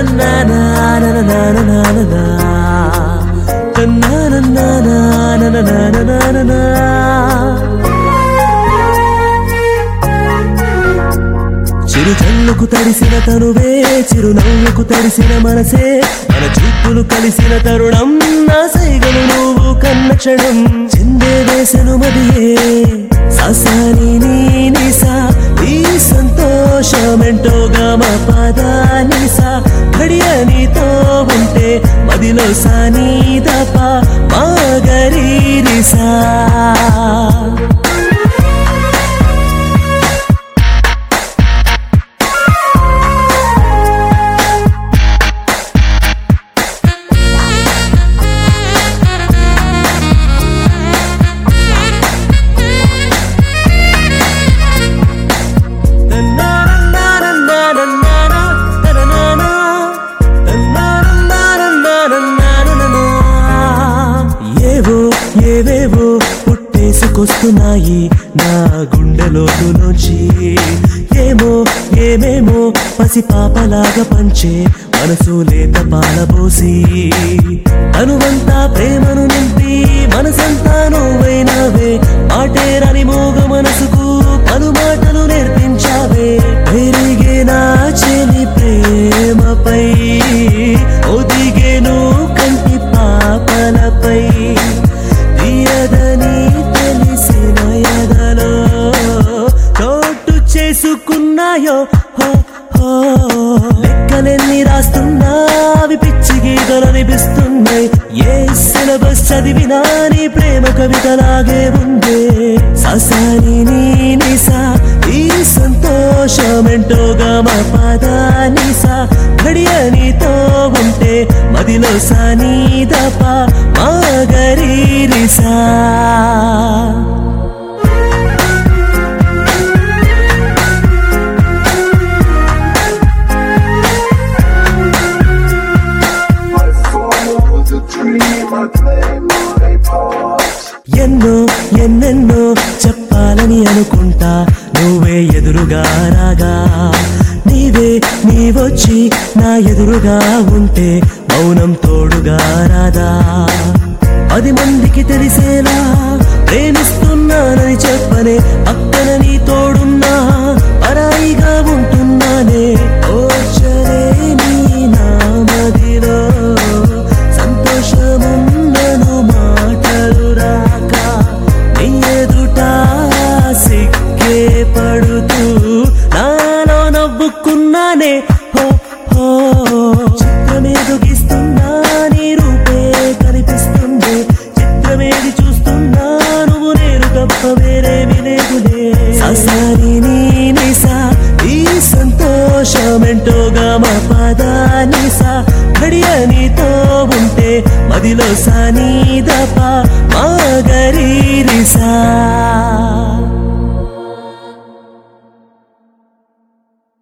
చిరు చల్లకు తడిసిన తనువే చిరునవ్వుకు తడిసిన మనసే మన చూపులు కలిసిన తరుణం నా సైగలు నువ్వు కన్న క్షణం చిందే వేసను మదియే ససాని నీ నిసా ఈ సంతోషమెంటో గమ పదానిసా ఘడియ నీతో ఉంటే మదిలో సాని దప మాగరి రిసా ఏవో ఏవేవో పుట్టేసుకొస్తున్నాయి నా గుండెలోతులోంచి ఏమో ఏమేమో పసిపాపలాగా పంచే మనసు లేత పాలబోసి అనువంతా ప్రేమను నింపి మనసంతా నువ్వైనావే మాటేరని మోగ మనసుకు పలు మాటలు నేర్పించావే పెరిగే నా చెలి ప్రేమపై ఒదిగేను కంటి పాపలపై తీయదని తెలిసిన ఎదలో చోటు చేసుకున్నాయో హో హో లెక్కలెన్ని రాస్తున్నా అవి పిచ్చి గీతలు అనిపిస్తున్నాయి ఏ సిలబస్ చదివినా నీ ప్రేమ కవితలాగే ఉందే ససాని నీ నిసా ఈ సంతోషమెంటో గమ పదానిసా ఘడియ నీతో ఉంటే మదిలో సాని దప మాగరి రిసా I follow the dream, I play my part. ఎన్నో ఎన్నెన్నో చెప్పాలని అనుకుంటా నువ్వే ఎదురుగా రాగా నీవే నీవొచ్చి నా ఎదురుగా ఉంటే మౌనం తోడుగా రాదా పది మందికి తెలిసేలా ప్రేమిస్తున్నానని చెప్పనే పక్కన నీ తోడున్నా పరాయిగా ఉంటున్నానే ఓర్చలేని నా మదిలో సంతోషమున్నను మాటలు రాక నీ ఎదుట సిక్కే పడుతూ నాలో నవ్వుకున్నానే హో హో చిత్రమేదు గీస్తున్నా నీ రూపే కనిపిస్తుంది చిత్రమేది చూస్తున్నా నువ్వు నేను తప్ప వేరేమి లేదులే ససారి నీ నిసా ఈ సంతోషమెంటో గమ పదానిసా ఘడియ నీతో ఉంటే మదిలో సాని దప మాగరి రిసా